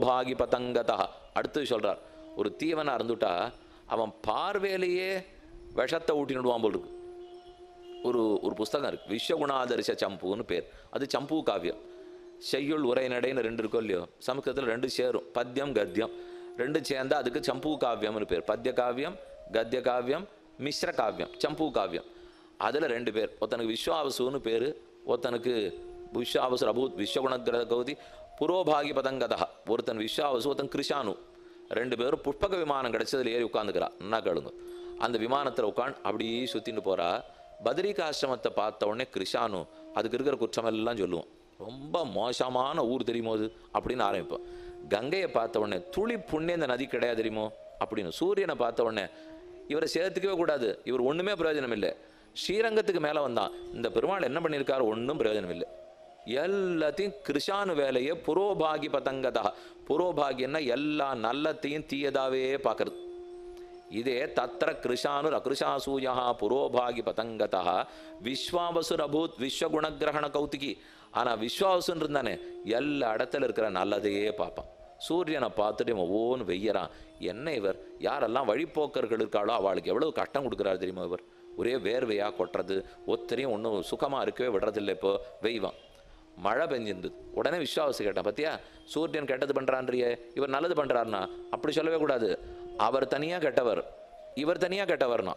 புரோபாகி பதங்கதா அடுத்து சொல்றார் ஒரு தீவனா இருந்துட்டா அவன் பார்வையிலேயே விஷத்தை ஊட்டினுடுவான் போல் இருக்கு ஒரு ஒரு புஸ்தகம் இருக்கு விஸ்வகுணாதரிச சம்புன்னு பேர் அது சம்பு காவியம் செய்யுள் உரைநடைன்னு ரெண்டு இருக்கும் இல்லையோ சமஸ்கிருதத்தில் ரெண்டு சேரும் பத்தியம் கத்தியம் ரெண்டு சேர்ந்தா அதுக்கு சம்பு காவியம்னு பேர் பத்திய காவியம் கத்திய காவியம் மிஸ்ர காவியம் சம்பு காவியம் அதில் ரெண்டு பேர் ஒருத்தனுக்கு விஸ்வாவசுன்னு பேர் ஒருத்தனுக்கு விஸ்வாவசு அபூத் விஸ்வகுணகிரத கௌதி புரோபாகி பதங்கதா ஒருத்தன் விஸ்வாவசு ஒருத்தன் கிருஷானு ரெண்டு பேரும் புஷ்பக விமானம் கிடைச்சதுல ஏறி உட்காந்துக்கிறா என்ன கேளுங்க அந்த விமானத்தில் உட்காந்து அப்படியே சுற்றின்னு போறா பத்ரிகாசிரமத்தை பார்த்த உடனே கிருஷானு அதுக்கு இருக்கிற குற்றமெல்லாம் சொல்லுவோம் ரொம்ப மோசமான ஊர் தெரியுமோ அது அப்படின்னு ஆரம்பிப்போம் கங்கையை பார்த்த உடனே துளி புண்ணிய இந்த நதி கிடையாது தெரியுமோ அப்படின்னு சூரியனை பார்த்த உடனே இவரை சேர்த்துக்கவே கூடாது இவர் ஒன்றுமே பிரயோஜனம் இல்லை ஸ்ரீரங்கத்துக்கு மேலே வந்தான் இந்த பெருமாள் என்ன பண்ணியிருக்காரு ஒன்றும் பிரயோஜனம் இல்லை எல்லாத்தையும் கிருஷானு வேலையை புரோபாகி பதங்கதா புரோபாகின்னா எல்லா நல்லத்தையும் தீயதாவே பார்க்கறது இதே தத்திர கிருஷானுர் அகிருஷாசூயா புரோபாகி பதங்கதா விஸ்வாவசுர் அபூத் விஸ்வகுணகிரகண கௌத்திகி ஆனா விஸ்வாவசுன்னு இருந்தானே எல்லா இடத்துல இருக்கிற நல்லதையே பார்ப்பான் சூரியனை பார்த்துட்டு இவன் ஓன்னு வெய்யறான் என்ன இவர் யாரெல்லாம் வழிப்போக்கர்கள் இருக்காளோ அவளுக்கு எவ்வளவு கஷ்டம் கொடுக்குறாரு தெரியுமா இவர் ஒரே வேர்வையா கொட்டுறது ஒத்தரையும் ஒன்றும் சுகமா இருக்கவே விடுறதில்லை இப்போ வெய்வான் மழை பெஞ்சிருந்தது உடனே விஸ்வாசம் கேட்டான் பத்தியா சூரியன் கெட்டது பண்றான்றியே இவர் நல்லது பண்றாருனா அப்படி சொல்லவே கூடாது அவர் தனியா கெட்டவர் இவர் தனியா கெட்டவர்னா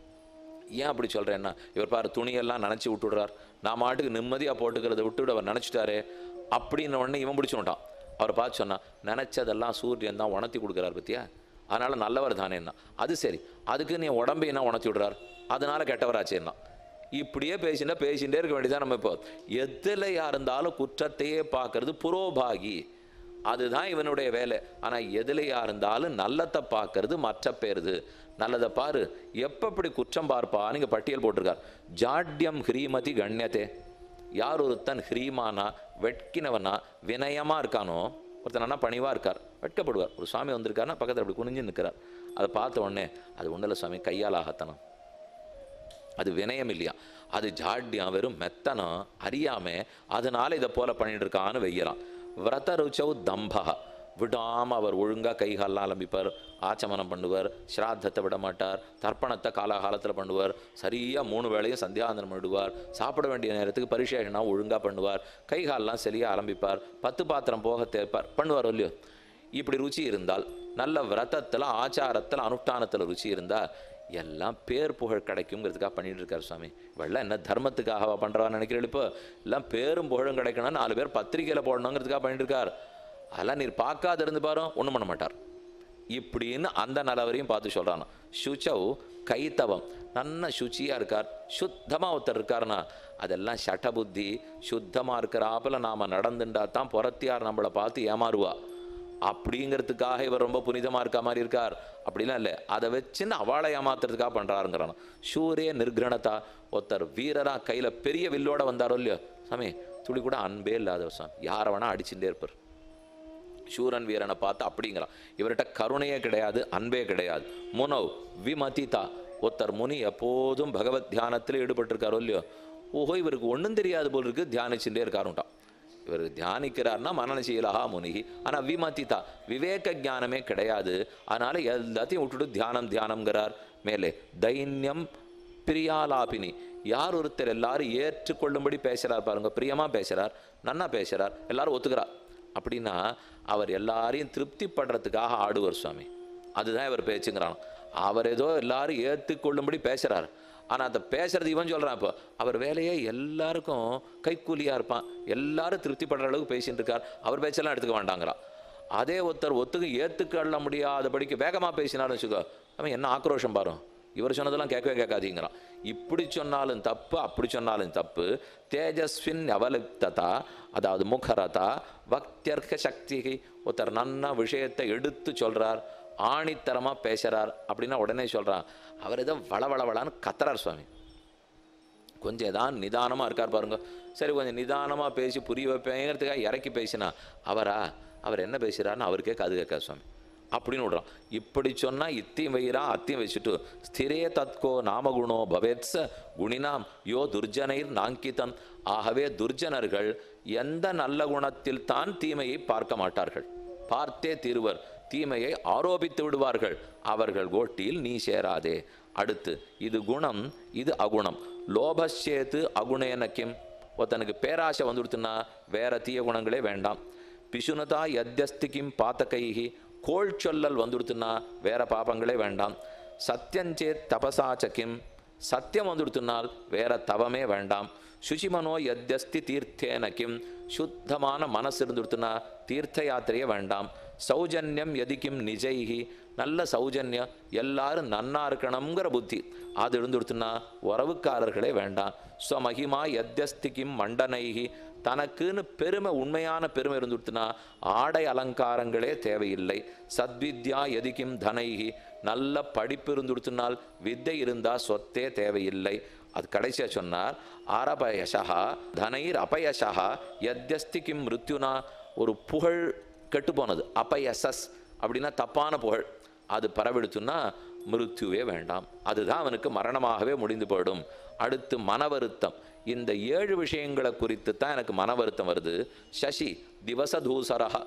ஏன் அப்படி சொல்றேன்னா இவர் பாரு துணியெல்லாம் நனைச்சி விட்டுடுறார் நான் மாட்டுக்கு நிம்மதியா போட்டுக்கிறத விட்டு அவர் நினைச்சிட்டாரே அப்படின்னு உடனே இவன் பிடிச்சு விட்டான் அவரை பார்த்து சொன்னா நினைச்சதெல்லாம் சூரியன் தான் உணர்த்தி கொடுக்குறாரு பத்தியா அதனால நல்லவர் தானேன்னா அது சரி அதுக்கு நீ உடம்பையும் உணர்த்தி விடுறார் அதனால கெட்டவராச்சேன்னா இப்படியே பேசினா பேசிகிட்டே இருக்க வேண்டியதான் நம்ம இப்போ எதுலையா இருந்தாலும் குற்றத்தையே பார்க்கறது புரோபாகி அதுதான் இவனுடைய வேலை ஆனால் எதுலையா இருந்தாலும் நல்லத்தை பார்க்கறது மற்ற பேருது நல்லதை பாரு எப்போ இப்படி குற்றம் பார்ப்பா நீங்க பட்டியல் போட்டிருக்கார் ஜாட்யம் ஹ்ரீமதி கண்யத்தே யார் ஒருத்தன் ஹ்ரீமானா வெட்கினவனா வினயமா இருக்கானோ ஒருத்தன் அண்ணா பணிவா இருக்கார் வெட்கப்படுவார் ஒரு சுவாமி வந்திருக்காருன்னா பக்கத்தில் அப்படி குனிஞ்சு நிற்கிறார் அதை பார்த்த உடனே அது ஒன்றும் இல்லை சுவாமி கையால் ஆகத்தனம் அது வினயம் இல்லையா அது ஜாட்யம் வெறும் மெத்தனம் அறியாம அதனால இதை போல பண்ணிட்டு இருக்கான்னு வெய்யலாம் விரத ருச்சௌ தம்பா விடாம அவர் ஒழுங்கா கை காலெல்லாம் அலம்பிப்பார் ஆச்சமனம் பண்ணுவார் ஸ்ராத்தத்தை விட மாட்டார் தர்ப்பணத்தை காலாகாலத்தில் பண்ணுவார் சரியா மூணு வேளையும் சந்தியாந்தனம் பண்ணிடுவார் சாப்பிட வேண்டிய நேரத்துக்கு பரிசேஷனா ஒழுங்கா பண்ணுவார் கை காலெல்லாம் சரியா அலம்பிப்பார் பத்து பாத்திரம் போக தேய்ப்பார் பண்ணுவார் இல்லையோ இப்படி ருச்சி இருந்தால் நல்ல விரதத்தில் ஆச்சாரத்தில் அனுஷ்டானத்தில் ருச்சி இருந்தால் எல்லாம் பேர் புகழ் கிடைக்குங்கிறதுக்காக பண்ணிட்டு இருக்காரு சுவாமி வெள்ளம் என்ன தர்மத்துக்காகவா பண்ணுறான்னு நினைக்கிறீங்க இப்போ எல்லாம் பேரும் புகழும் கிடைக்கணும் நாலு பேர் பத்திரிக்கையில் போடணுங்கிறதுக்காக பண்ணிட்டு இருக்கார் அதெல்லாம் நீர் பார்க்காத இருந்து பாரு ஒன்றும் பண்ண மாட்டார் இப்படின்னு அந்த நிலவரையும் பார்த்து சொல்கிறான் சுச்சவ் கைத்தவம் நல்ல சுச்சியாக இருக்கார் சுத்தமாக ஒருத்தர் இருக்காருன்னா அதெல்லாம் சட்ட புத்தி சுத்தமாக இருக்கிறாப்புல நாம் நடந்துட்டா தான் புறத்தியார் நம்மளை பார்த்து ஏமாறுவா அப்படிங்கிறதுக்காக இவர் ரொம்ப புனிதமாக இருக்க மாதிரி இருக்கார் அப்படிலாம் இல்லை அதை வச்சுன்னு அவளை ஏமாத்துறதுக்காக பண்ணுறாருங்கிறான் சூரிய நிர்கிரணதா ஒருத்தர் வீரரா கையில் பெரிய வில்லோட வந்தாரோ இல்லையோ சாமி துளி கூட அன்பே இல்லாத சாமி யாரை வேணா அடிச்சுட்டே இருப்பார் சூரன் வீரனை பார்த்து அப்படிங்கிறான் இவர்கிட்ட கருணையே கிடையாது அன்பே கிடையாது முனவ் விமதிதா ஒருத்தர் முனி எப்போதும் பகவத் தியானத்தில் ஈடுபட்டிருக்காரோ இல்லையோ ஓஹோ இவருக்கு ஒன்றும் தெரியாது போல் இருக்கு தியானிச்சுட்டே இருக்காருன்ட்டான் இவர் தியானிக்கிறார்னா மனநசீலகா முனிகி ஆனால் விமதிதா விவேக ஞானமே கிடையாது அதனால எல்லாத்தையும் விட்டுட்டு தியானம் தியானம்ங்கிறார் மேலே தைன்யம் பிரியாலாபினி யார் ஒருத்தர் எல்லாரும் ஏற்றுக்கொள்ளும்படி பேசுறார் பாருங்க பிரியமா பேசுறார் நன்னா பேசுறார் எல்லாரும் ஒத்துக்கிறார் அப்படின்னா அவர் எல்லாரையும் திருப்தி படுறதுக்காக ஆடுவார் சுவாமி அதுதான் இவர் பேச்சுங்கிறான் அவர் ஏதோ எல்லாரும் ஏற்றுக்கொள்ளும்படி பேசுறார் ஆனா அந்த பேசுறது இவன் சொல்றான் இப்போ அவர் வேலையே எல்லாருக்கும் கைக்கூலியா இருப்பான் எல்லாரும் திருப்தி படுற அளவுக்கு பேசிட்டு இருக்கார் அவர் பேச்செல்லாம் எடுத்துக்க வேண்டாங்கிறான் அதே ஒருத்தர் ஒத்துக்கு ஏற்றுக்கொள்ள முடியாதபடிக்கு வேகமா பேசினாலும் வச்சுக்கோ அவன் என்ன ஆக்ரோஷம் பாரு இவர் சொன்னதெல்லாம் கேட்கவே கேட்காதீங்கிறான் இப்படி சொன்னாலும் தப்பு அப்படி சொன்னாலும் தப்பு தேஜஸ்வின் அவலிப்ததா அதாவது முகரதா பக்தியர்க்க சக்தி ஒருத்தர் நன்னா விஷயத்தை எடுத்து சொல்றார் ஆணித்தரமா பேசுறார் அப்படின்னா உடனே சொல்றான் அவர் ஏதோ வளவளவளான்னு கத்துறார் சுவாமி கொஞ்சம் ஏதான் நிதானமாக இருக்கார் பாருங்க சரி கொஞ்சம் நிதானமாக பேசி புரிய வைப்பேங்கிறதுக்காக இறக்கி பேசினா அவரா அவர் என்ன பேசுகிறாருன்னு அவருக்கே காது கேட்காது சுவாமி அப்படின்னு விடுறான் இப்படி சொன்னால் இத்தியும் வைரா அத்தியும் வச்சுட்டு ஸ்திரே தத்கோ நாமகுணோ பவேத்ஸ குணினாம் யோ துர்ஜனைர் நாங்கிதன் ஆகவே துர்ஜனர்கள் எந்த நல்ல குணத்தில் தான் தீமையை பார்க்க மாட்டார்கள் பார்த்தே தீருவர் தீமையை ஆரோபித்து விடுவார்கள் அவர்கள் கோட்டியில் நீ சேராதே அடுத்து இது குணம் இது அகுணம் லோபச்சேத்து அகுணேன கிம் ஒருத்தனுக்கு பேராசை வந்துடுத்துன்னா வேற தீய குணங்களே வேண்டாம் பிசுனதா யத்தியஸ்தி கிம் பாத்தகைஹி கோள் சொல்லல் வந்துடுத்துன்னா வேற பாபங்களே வேண்டாம் சத்தியஞ்சேத் தபசாச்ச கிம் சத்தியம் வந்துடுத்துனால் வேற தவமே வேண்டாம் சுசிமனோ யத்தியஸ்தி தீர்த்தேன கிம் சுத்தமான மனசு இருந்துடுத்துனா தீர்த்த யாத்திரையே வேண்டாம் சௌஜன்யம் எதி கிம் நிஜைஹி நல்ல சௌஜன்யம் எல்லாரும் நன்னா இருக்கணுங்கிற புத்தி அது இருந்துடுத்துனா உறவுக்காரர்களே வேண்டாம் ஸ்வமகிமா யத்தியஸ்தி கிம் மண்டனைஹி தனக்குன்னு பெருமை உண்மையான பெருமை இருந்துடுத்துனா ஆடை அலங்காரங்களே தேவையில்லை சத்வித்யா எதிக்கும் தனைகி நல்ல படிப்பு இருந்துடுத்துனால் வித்தை இருந்தா சொத்தே தேவையில்லை அது கடைசியா சொன்னார் ஆரபயசா தனைர் அபயசா யத்தியஸ்தி கிம் மிருத்யுனா ஒரு புகழ் கெட்டு போனது அபயசஸ் அப்படின்னா தப்பான புகழ் அது பரவெடுத்துன்னா மிருத்யுவே வேண்டாம் அதுதான் அவனுக்கு மரணமாகவே முடிந்து போயிடும் அடுத்து மன வருத்தம் இந்த ஏழு விஷயங்களை குறித்து தான் எனக்கு மன வருத்தம் வருது சசி திவசதூசரஹா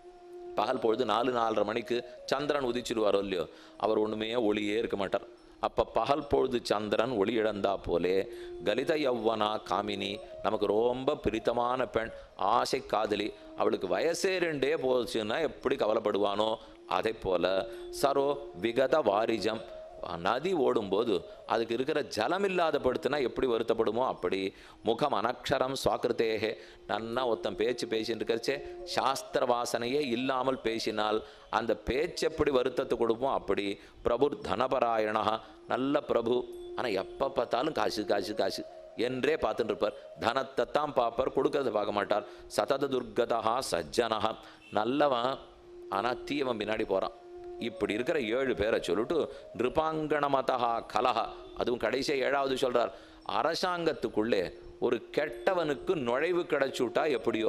பகல் பொழுது நாலு நாலரை மணிக்கு சந்திரன் உதிச்சிருவாரோ இல்லையோ அவர் ஒண்ணுமே ஒளியே இருக்க மாட்டார் அப்ப பகல் பொழுது சந்திரன் ஒளி இழந்தா போலே கலித யௌவனா காமினி நமக்கு ரொம்ப பிரித்தமான பெண் ஆசை காதலி அவளுக்கு வயசே ரெண்டே போச்சுன்னா எப்படி கவலைப்படுவானோ அதை போல சரோ விகத வாரிஜம் நதி ஓடும்போது அதுக்கு இருக்கிற ஜலம் இல்லாத படுத்துனா எப்படி வருத்தப்படுமோ அப்படி முகம் அனக்ஷரம் சுவாக்கிருத்தேகே நன்னா ஒருத்தன் பேச்சு பேசின்னு இருக்கிறச்சே சாஸ்திர வாசனையே இல்லாமல் பேசினால் அந்த பேச்சு எப்படி வருத்தத்தை கொடுப்போம் அப்படி பிரபு தனபராயணா நல்ல பிரபு ஆனால் எப்போ பார்த்தாலும் காசு காசு காசு என்றே பார்த்துட்டு இருப்பார் தனத்தை தான் பார்ப்பார் கொடுக்கறத பார்க்க மாட்டார் சதத துர்கதா சஜ்ஜனஹா நல்லவன் ஆனால் தீயவன் பின்னாடி போகிறான் இப்படி இருக்கிற ஏழு பேரை சொல்லிட்டு நிருபாங்கணமதா கலஹா அதுவும் கடைசியா ஏழாவது சொல்றார் அரசாங்கத்துக்குள்ளே ஒரு கெட்டவனுக்கு நுழைவு கிடைச்சுட்டா எப்படியோ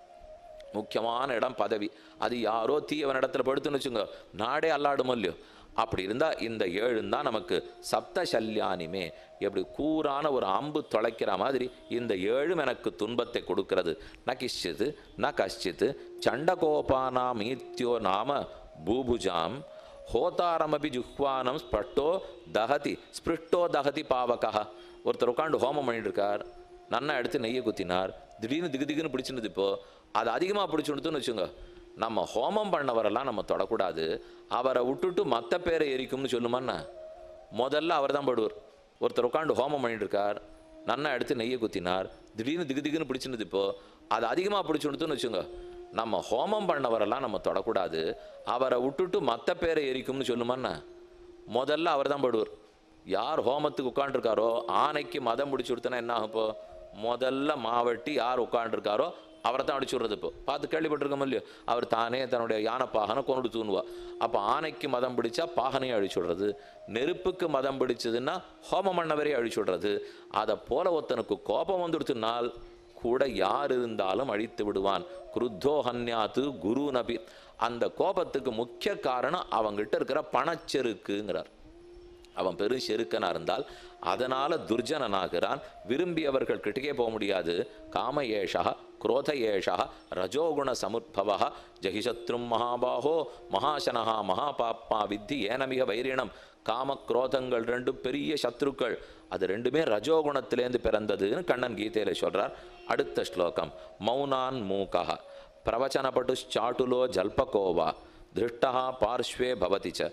முக்கியமான இடம் பதவி அது யாரோ தீயவன் இடத்துல படுத்துன்னு வச்சுங்க நாடே அல்லாடுமோ இல்லையோ அப்படி இருந்தா இந்த ஏழு தான் நமக்கு சப்த சல்யானிமே எப்படி கூரான ஒரு அம்பு தொலைக்கிற மாதிரி இந்த ஏழும் எனக்கு துன்பத்தை கொடுக்கிறது ந கிஷ்சித் ந கஷ்டித் சண்டகோபானாம் ஈத்தியோ நாம பூபுஜாம் ஹோதாரமபி ஜுஹ்வானம் ஸ்பட்டோ தகதி ஸ்பிருஷ்டோ தகதி பாவகா ஒருத்தர் உட்காந்து ஹோமம் பண்ணிட்டு இருக்கார் நன்னா எடுத்து நெய்யை குத்தினார் திடீர்னு திகு திகுன்னு பிடிச்சிருந்தது இப்போ அது அதிகமாக பிடிச்சுடுத்துன்னு வச்சுங்க நம்ம ஹோமம் பண்ணவரெல்லாம் நம்ம தொடக்கூடாது அவரை விட்டுட்டு மற்ற பேரை எரிக்கும்னு சொல்லுமான்னா முதல்ல அவர் தான் படுவார் ஒருத்தர் உட்காந்து ஹோமம் பண்ணிட்டு இருக்கார் நன்னா எடுத்து நெய்யை குத்தினார் திடீர்னு திகு திகுன்னு பிடிச்சிருந்தது இப்போ அது அதிகமாக பிடிச்சுடுத்துன்னு வச்சுங்க நம்ம ஹோமம் பண்ணவரெல்லாம் நம்ம தொடக்கூடாது அவரை விட்டுட்டு மற்ற பேரை எரிக்கும்னு சொல்லுமான்னா முதல்ல அவர் தான் படுவார் யார் ஹோமத்துக்கு உட்காண்டிருக்காரோ ஆனைக்கு மதம் பிடிச்சி கொடுத்தனா என்ன ஆகும் இப்போ முதல்ல மாவட்டி யார் உட்காண்டிருக்காரோ அவரை தான் அடிச்சு விடுறது இப்போ பார்த்து கேள்விப்பட்டிருக்கோம் இல்லையோ அவர் தானே தன்னுடைய யானை பாகனை கொண்டு தூணுவா அப்போ ஆனைக்கு மதம் பிடிச்சா பாகனையும் அழிச்சு விடுறது நெருப்புக்கு மதம் பிடிச்சதுன்னா ஹோமம் பண்ணவரையும் அழிச்சு விடுறது அதை போல ஒருத்தனுக்கு கோபம் வந்துடுத்துனால் கூட யார் இருந்தாலும் அழித்து விடுவான் குருத்தோ ஹன்யாத்து குரு நபி அந்த கோபத்துக்கு முக்கிய காரணம் அவங்கிட்ட இருக்கிற பணச்செருக்குங்கிறார் அவன் பெரும் செருக்கனா இருந்தால் அதனால துர்ஜனனாகிறான் விரும்பியவர்கள் கிட்டக்கே போக முடியாது காம ஏஷா குரோத ஏஷா ரஜோகுண சமுத்பவ ஜகிசத்ரும் மகாபாஹோ மகாசனஹா மகாபாப்பா வித்தி ஏனமிக வைரிணம் காம குரோதங்கள் ரெண்டும் பெரிய சத்ருக்கள் அது ரெண்டுமே ரஜோகுணத்திலேருந்து பிறந்ததுன்னு கண்ணன் கீதையில சொல்றார் அடுத்த ஸ்லோகம் மௌனான் மூகா பிரவச்சனபட்டுச்சாட்டுலோ ஜல்பகோவா दृष्टः पार्श्वे भवति च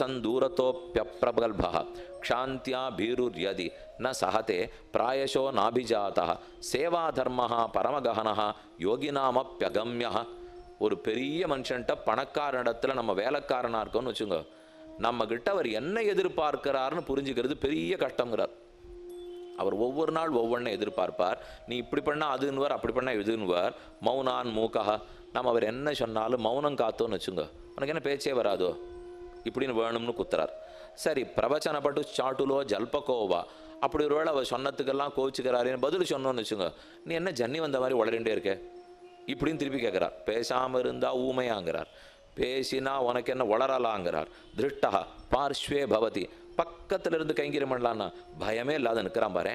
वसन्दूरतोऽप्यप्रगल्भः क्षान्त्या भीरुर्यदि न सहते प्रायशो नाभिजातः सेवाधर्मः परमगहनः யோகினாமப்பியகம்யா ஒரு பெரிய மனுஷன்ட்ட பணக்காரனிடத்துல நம்ம வேலைக்காரனா இருக்கோம்னு வச்சுங்க நம்ம கிட்ட அவர் என்ன எதிர்பார்க்கிறாருன்னு புரிஞ்சுக்கிறது பெரிய கஷ்டங்கிறார் அவர் ஒவ்வொரு நாள் ஒவ்வொன்றை எதிர்பார்ப்பார் நீ இப்படி பண்ணா அதுன்னுவார் அப்படி பண்ணா இதுன்னுவார் மௌனான் மூக்கா நம்ம அவர் என்ன சொன்னாலும் மௌனம் காத்தோன்னு வச்சுங்க உனக்கு என்ன பேச்சே வராதோ இப்படின்னு வேணும்னு குத்துறார் சரி பிரவச்சனப்பட்டு சாட்டுலோ ஜல்பகோவா அப்படி ஒருவேளை அவர் சொன்னதுக்கெல்லாம் கோவிச்சுக்கிறாருன்னு பதில் சொன்னோன்னு வச்சுங்க நீ என்ன ஜன்னி வந்த மாதிரி உளறிண்டே இருக்க இப்படின்னு திருப்பி கேட்குறார் பேசாமல் இருந்தா ஊமையாங்கிறார் பேசினா உனக்கு என்ன உளரலாங்கிறார் திருஷ்டா பார்ஷ்வே பவதி பக்கத்துல இருந்து கைங்கரியம் பண்ணலான்னா பயமே இல்லாத நிற்கிறான் பாரு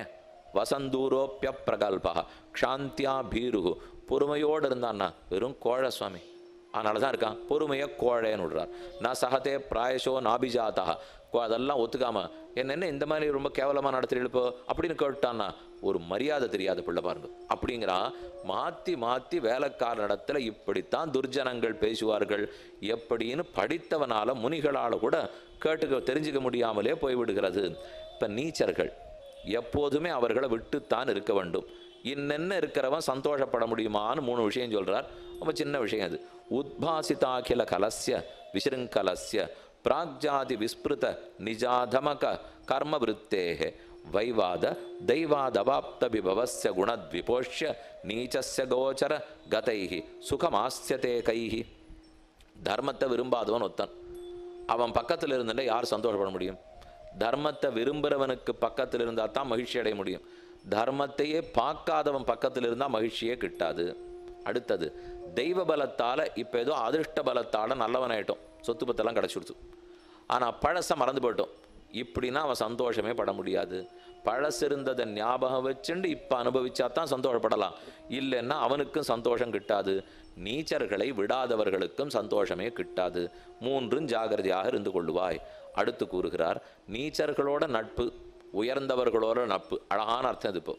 வசந்தூரோப்பிய பிரகல்பா க்ஷாந்தியா பீருகு பொறுமையோடு இருந்தான்னா வெறும் கோழ சுவாமி அதனால தான் இருக்கான் பொறுமையை கோழைன்னு விடுறார் நான் சகத்தே பிராயசோ நாபிஜாத்தா கோ- அதெல்லாம் ஒத்துக்காம என்ன என்ன இந்த மாதிரி ரொம்ப கேவலமாக நடத்துறீப்போ அப்படின்னு கேட்டான்னா ஒரு மரியாதை தெரியாத பிள்ளை பாருங்க அப்படிங்கிறான் மாற்றி மாற்றி வேலைக்கார இடத்துல இப்படித்தான் துர்ஜனங்கள் பேசுவார்கள் எப்படின்னு படித்தவனால முனிகளால் கூட கேட்டுக்க தெரிஞ்சுக்க முடியாமலே போய்விடுகிறது இப்போ நீச்சர்கள் எப்போதுமே அவர்களை விட்டுத்தான் இருக்க வேண்டும் இன்னென்ன இருக்கிறவன் சந்தோஷப்பட முடியுமான்னு மூணு விஷயம் சொல்றார் ரொம்ப சின்ன விஷயம் அது உத்பாசிதாகில கலஸ்ய விசிருங்கலஸ்ய பிராக்ஜாதி விஸ்பிருத நிஜாதமக கர்ம விருத்தேக வைவாத தெய்வாதவாப்த விபவஸ்ய குணத்விபோஷ்ய நீச்சஸ்ய கோச்சர கதைஹி சுகமாஸ்யதே கைஹி தர்மத்தை விரும்பாதவன் ஒத்தன் அவன் பக்கத்தில் இருந்துட்டு யார் சந்தோஷப்பட முடியும் தர்மத்தை விரும்புகிறவனுக்கு பக்கத்தில் இருந்தால் தான் மகிழ்ச்சி அடைய முடியும் தர்மத்தையே பார்க்காதவன் பக்கத்தில் இருந்தால் மகிழ்ச்சியே கிட்டாது அடுத்தது தெய்வ பலத்தால் இப்போ ஏதோ அதிர்ஷ்ட பலத்தால் நல்லவனாயிட்டோம் சொத்து பத்தெல்லாம் கிடச்சிடுச்சு ஆனால் பழசை மறந்து போயிட்டோம் இப்படின்னா அவன் சந்தோஷமே பட முடியாது பழசு இருந்ததை ஞாபகம் வச்சுண்டு இப்போ அனுபவிச்சா தான் சந்தோஷப்படலாம் இல்லைன்னா அவனுக்கும் சந்தோஷம் கிட்டாது நீச்சர்களை விடாதவர்களுக்கும் சந்தோஷமே கிட்டாது மூன்றும் ஜாகிரதையாக இருந்து கொள்ளுவாய் அடுத்து கூறுகிறார் நீச்சர்களோட நட்பு உயர்ந்தவர்களோட நட்பு அழகான அர்த்தம் இது இப்போ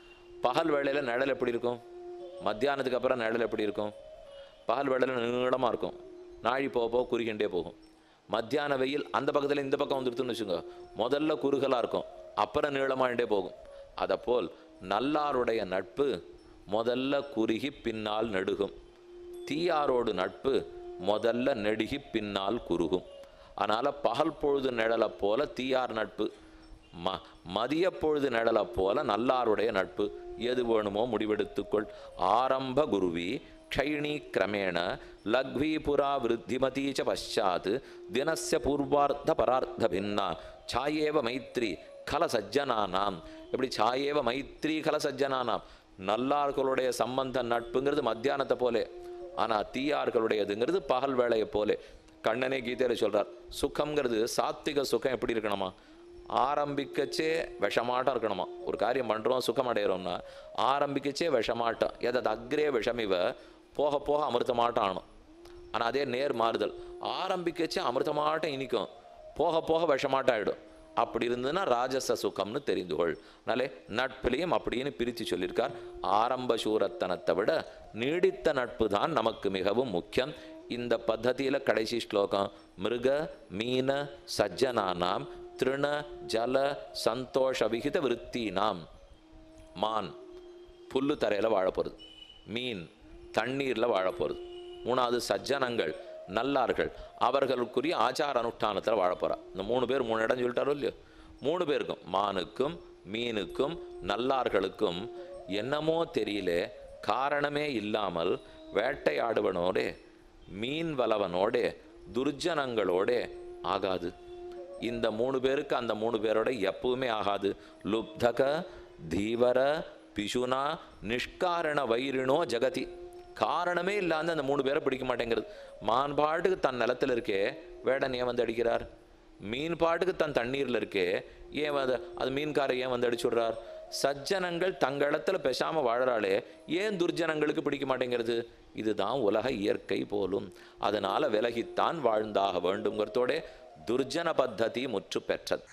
பகல் வேளையில் நிழல் எப்படி இருக்கும் மத்தியானத்துக்கு அப்புறம் நிழல் எப்படி இருக்கும் பகல் வேளையில் நீளமாக இருக்கும் நாழி போக போக குறுகிண்டே போகும் மத்தியான வெயில் அந்த பக்கத்தில் இந்த பக்கம் வந்துடுதுன்னு வச்சுங்க முதல்ல குறுகலாக இருக்கும் அப்புறம் நீளமாண்டே போகும் அதப்போல் நல்லாருடைய நட்பு முதல்ல குறுகி பின்னால் நெடுகும் தீயாரோடு நட்பு முதல்ல நெடுகி பின்னால் குறுகும் அதனால் பகல் பொழுது நிழலை போல தீயார் நட்பு ம மதிய பொழுது நிழலை போல நல்லாருடைய நட்பு எது வேணுமோ முடிவெடுத்துக்கொள் ஆரம்ப குருவி க்ஷைணி கிரமேண லக்வி புரா விருத்திமதி ச பஷாத் தினஸ்ய பூர்வார்த்த பரார்த்த பின்னா சாயேவ மைத்ரி கல சஜ்ஜனானாம் எப்படி சாயேவ மைத்ரி கல சஜ்ஜனானாம் நல்லார்களுடைய சம்பந்த நட்புங்கிறது மத்தியானத்தை போலே ஆனால் தீயார்களுடையதுங்கிறது பகல் வேளையை போலே கண்ணனே கீதையில சொல்றார் சுகம்ங்கிறது சாத்விக சுகம் எப்படி இருக்கணுமா ஆரம்பிக்கச்சே விஷமாட்டம் இருக்கணுமா ஒரு காரியம் பண்ணுறோம் சுகம் அடையிறோம்னா ஆரம்பிக்கச்சே விஷமாட்டம் எதது அக்ரே விஷமிவ போக போக அமிர்தமாட்டம் ஆகணும் ஆனால் அதே நேர் மாறுதல் ஆரம்பிக்கச்சே அமிர்தமாட்டம் இனிக்கும் போக போக விஷமாட்டம் ஆகிடும் அப்படி இருந்ததுன்னா ராஜச சுகம்னு தெரிந்து கொள் அதனாலே நட்பிலையும் அப்படின்னு பிரித்து சொல்லியிருக்கார் ஆரம்ப சூரத்தனத்தை விட நீடித்த நட்பு தான் நமக்கு மிகவும் முக்கியம் இந்த பத்ததியில் கடைசி ஸ்லோகம் மிருக மீன சஜ்ஜனானாம் திருண ஜல சந்தோஷ விகித விருத்தினாம் மான் புல்லு தரையில் வாழ போகிறது மீன் தண்ணீரில் வாழ போகிறது மூணாவது சஜ்ஜனங்கள் நல்லார்கள் அவர்களுக்குரிய ஆச்சார அனுஷ்டானத்தில் வாழ போகிறா இந்த மூணு பேர் மூணு இடம் சொல்லிட்டாரோ இல்லையோ மூணு பேருக்கும் மானுக்கும் மீனுக்கும் நல்லார்களுக்கும் என்னமோ தெரியல காரணமே இல்லாமல் வேட்டையாடுவனோடே மீன் வளவனோடே துர்ஜனங்களோடே ஆகாது இந்த மூணு பேருக்கு அந்த மூணு பேரோட எப்பவுமே ஆகாது லுப்தக தீவர பிஷுனா நிஷ்காரண வைரினோ ஜெகதி காரணமே இல்லாத அந்த மூணு பேரை பிடிக்க மாட்டேங்கிறது மான் பாட்டுக்கு தன் நிலத்துல இருக்கே வேடன் ஏன் வந்து அடிக்கிறார் மீன் பாட்டுக்கு தன் தண்ணீர்ல இருக்கே ஏன் வந்து அது மீன்காரை ஏன் வந்து அடிச்சுடுறார் சஜ்ஜனங்கள் தங்களிடத்துல பேசாம வாழறாளே ஏன் துர்ஜனங்களுக்கு பிடிக்க மாட்டேங்கிறது இதுதான் உலக இயற்கை போலும் அதனால விலகித்தான் வாழ்ந்தாக வேண்டுங்கிறதோட துர்ஜன பத்ததி முற்று பெற்றது